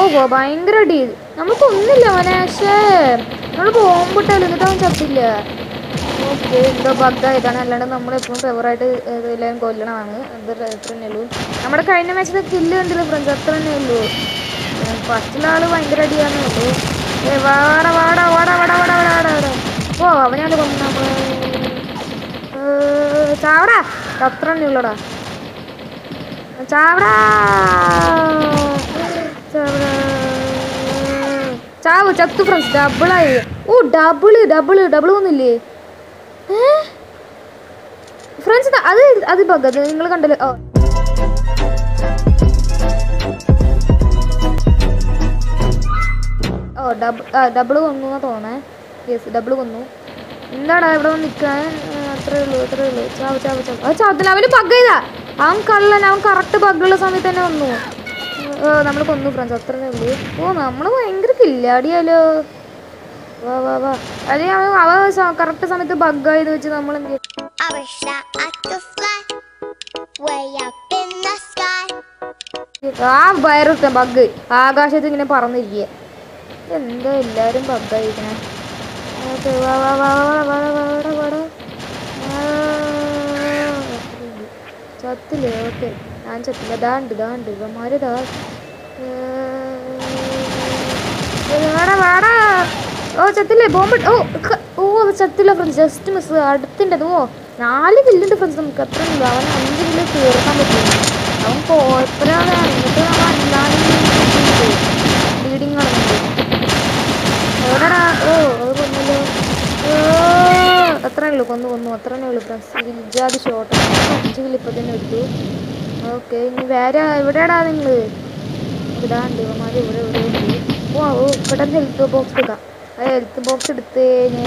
ഓ ഭയങ്കര അടി നമുക്ക് ഒന്നില്ല അവനെ പക്ഷേ നമ്മൾ പോകുമ്പോട്ടല്ലോ എന്നിട്ട് അവൻ ചത്തില്ല ഓക്കെ എന്തോ ബഗ്ഗായതാണ് അല്ലാണ്ട് നമ്മൾ എപ്പോഴും ഫേവറായിട്ട് എല്ലാവരും കൊല്ലണമാണ് അത് അത്ര തന്നെ ഉള്ളൂ നമ്മുടെ കഴിഞ്ഞ മാച്ചിൽ കില്ല് കണ്ടില്ല ഫ്രണ്ട്സ് അത്ര തന്നെ ഉള്ളൂ ഫസ്റ്റിലെ ആള് ഭയങ്കര അടിയാന്നേ ഉള്ളൂ ഏ വാട വാട വാട വാട വാട വാട വാട വാട ഓ അവനാണ് കൊന്നു നമ്മള് ഏ, ചാവടാ അത്ര തന്നെ ഉള്ളടാ ചാവടാ ചാവടാ ചാവ് ചത്തു ഫ്രണ്ട്സ് ഡബിളായി ഓ ഡബിള് ഡബിള് ഡബിൾ ഒന്നുമില്ലേ ഫ്രണ്ട്സ് അത് അത് ബഗ് അത് നിങ്ങൾ കണ്ടല്ലോ ഓ ഓ ഡബിൾ ഡബിൾ കൊന്നു എന്നാ തോന്നേ യെസ് ഡബിൾ കൊന്നു എന്താടാ ഇവിടെ വന്ന് നിൽക്കാൻ അത്രേ ഉള്ളൂ അത്രേ ഉള്ളൂ ചാവ് ചാവ് ചാവ് അത് ചാവത്തില്ല അവന് ബഗ് ചെയ്താ അവൻ കള്ളൻ അവൻ കറക്റ്റ് ബഗ്ഗുള്ള സമയത്ത് തന്നെ വന്നു നമ്മൾ കൊന്നു ഫ്രണ്ട്സ് അത്രേ ഉള്ളൂ ഓ നമ്മൾ ഭയങ്കര കില്ലാടിയാലോ വാ വാ വാ അതെ അവൻ അവ കറക്റ്റ് സമയത്ത് ബഗ്ഗായത് വെച്ച് നമ്മൾ എന്ത് ചെയ്യും? I wish that I could fly way up in the sky. ആ വയറൊക്കെ ബഗ് ആകാശത്ത് ഇങ്ങനെ പറന്നിരിക്കുക എന്താ എല്ലാരും ബഗ്ഗായിരിക്കണേ ഓക്കെ വാ വാ വാ വാ വാ വാ വാ വാ വാ ചത്തില്ലേ ഓക്കെ ഞാൻ ചത്തില്ല ദാണ്ട് ദാണ്ട് ഇവന്മാര് ദാ വാടാ വാടാ ഓ ചത്തില്ലേ ബോംബ് ഓ ക- ഓ അത് ചത്തില്ല ഫ്രണ്ട്സ് ജസ്റ്റ് മിസ് അടുത്തിൻ്റെ ഓ നാല് കില്ലുണ്ട് ഫ്രണ്ട്സ് നമുക്ക് അത്ര ഇല്ല അവൻ അഞ്ച് കില്ല് തീർക്കാൻ പറ്റും അവൻ കുഴപ്പമില്ലാതെ എന്നിട്ട് നമ്മൾ അല്ലാതെ ബ്ലീഡിങ് നടന്നുണ്ട് എവിടെടാ ഓ അത് കൊന്നല്ലോ ഓ അത്രേ ഉള്ളൂ കൊന്നു കൊന്നു അത്രേ ഉള്ളൂ ഫ്രണ്ട്സ് ഇജാതി ഷോട്ട് അഞ്ച് കിലോ ഇപ്പം തന്നെ എടുത്തു ഓക്കെ ഇനി വേറെ എവിടെയാടാ നിങ്ങൾ ഇടാണ്ട് ഇവന്മാർ ഇവിടെ ഇവിടെ ഉണ്ട് ഓ ഓ ഇവിടെ ഹെൽത്ത് ബോക്സ് എടുക്കാം ആ ഹെൽത്ത് ബോക്സ് എടുത്ത് ഞാൻ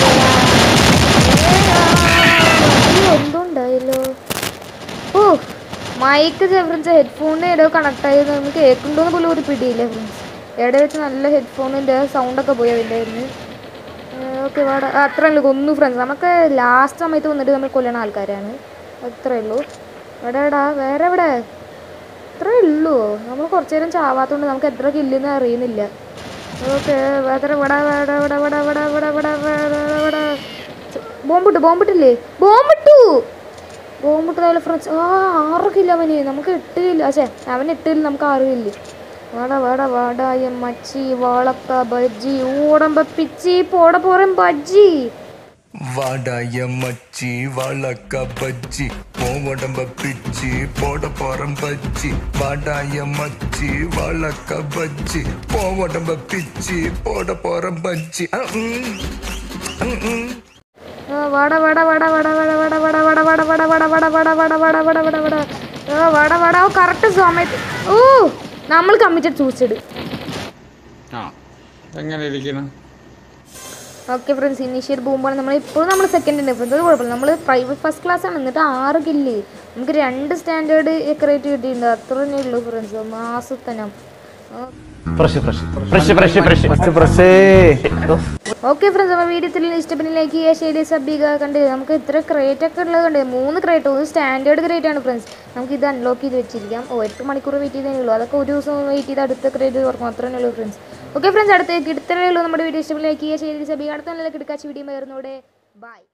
എന്തോ ഉണ്ടായല്ലോ ഓ മൈക്ക് ഫ്രണ്ട്സ് ഹെഡ്ഫോണിന് എവിടെ കണക്ട് ആയത് നമുക്ക് കേൾക്കുന്നുണ്ടോന്ന് പോലും ഒരു പിടിയില്ല ഫ്രണ്ട്സ് എവിടെ വെച്ച് നല്ല ഹെഡ്ഫോണിൻ്റെ സൗണ്ടൊക്കെ പോയി അതിൻ്റെ ആയിരുന്നു ഓക്കെ വാട അത്രേ ഉള്ളൂ കൊന്നു ഫ്രണ്ട്സ് നമുക്ക് ലാസ്റ്റ് സമയത്ത് വന്നിട്ട് നമ്മൾ കൊല്ലണ ആൾക്കാരാണ് അത്രേ ഉള്ളൂ എവിടെ എടാ വേറെ എവിടെ അത്രേ ഉള്ളൂ നമ്മൾ കുറച്ച് നേരം ചാവാത്തോണ്ട് നമുക്ക് എത്ര കില്ലെന്ന് അറിയുന്നില്ല ഓക്കെ വേറെ വട വട വട വട വട വട വട വട വട ബോംബിട്ടു ബോംബിട്ടില്ലേ ബോംബിട്ടു ബോംബിട്ടതായാലും ഫ്രണ്ട്സ് ആ ആറ് കില്ല അവന് നമുക്ക് എട്ട് കില്ല അച്ഛേ അവൻ എട്ട് കില്ല നമുക്ക് ആറ് കില്ല് വാട വാട വാടായ മച്ചി വാളക്ക ബജ്ജി ഓടമ്പ പിച്ചി പോട പോറം ബജ്ജി வாடாய மச்சி வாழக்க பஜ்ஜி போவடம்ப பிச்சி போட போறம் பஜ்ஜி வாடாய மச்சி வாழக்க பஜ்ஜி போவடம்ப பிச்சி போட போறம் பஜ்ஜி அஹ், உம். உம், உம். ആ, വട വട വട വട വട വട വട വട വട വട വട വട വട വട വട വട വട വട ആ, വട വട ഓ കറക്റ്റ് സമയത്ത് ഓ നമ്മൾ കമ്മിറ്റഡ് സൂസൈഡ് ആ എങ്ങനെ ഇരിക്കണം ഓക്കെ ഫ്രണ്ട്സ് ഇനീഷ്യൽ പോകുമ്പോൾ നമ്മൾ ഇപ്പോഴും നമ്മൾ സെക്കൻഡ് ഉണ്ട് ഫ്രണ്ട്സ് അത് കുഴപ്പമില്ല നമ്മൾ പ്രൈവറ്റ് ഫസ്റ്റ് ക്ലാസ് ആണ് എന്നിട്ട് ആറ് കില്ല് നമുക്ക് രണ്ട് സ്റ്റാൻഡേർഡ് എക്കറേറ്റ് കിട്ടിയിട്ടുണ്ട് അത്ര തന്നെ ഉള്ളൂ ഫ്രണ്ട്സ് മാസത്തനം ഓക്കെ ഫ്രണ്ട്സ് അപ്പോൾ വീഡിയോത്തിൽ ഇഷ്ടപ്പെടുന്ന ലൈക്ക് ചെയ്യുക ഷെയർ ചെയ്യുക സബ് ചെയ്യുക കണ്ട് നമുക്ക് ഇത്ര ക്രേറ്റ് ഒക്കെ ഉള്ളത് കണ്ട് മൂന്ന് ക്രേറ്റ് ഒന്ന് സ്റ്റാൻഡേർഡ് ക്രേറ്റ് ആണ് ഫ്രണ്ട്സ് നമുക്ക് ഇത് അൺലോക്ക് ചെയ്ത് വെച്ചിരിക്കാം ഓ എട്ട് മണിക്കൂർ വെയിറ്റ് ചെയ്തേ ഉള്ളൂ അതൊക്കെ ഒരു ദിവസം വെയിറ്റ് ചെയ്ത് അടുത്ത ക്രേറ്റ് തുറക്കും അത്രേ ഉള്ളൂ ഫ്രണ്ട്സ് ഓക്കെ ഫ്രണ്ട്സ് അടുത്തേക്ക് ഇത്രയേ ഉള്ളൂ നമ്മുടെ വീഡിയോ ഇഷ്ടപ്പെടുന്ന ലൈക്ക് ചെയ്യുക ഷെയർ ചെയ്യുക സബ് ചെയ്യുക അടുത്ത നല്ല കിടക്കാച്ച വീഡിയോ വരുന്നോടെ ബൈ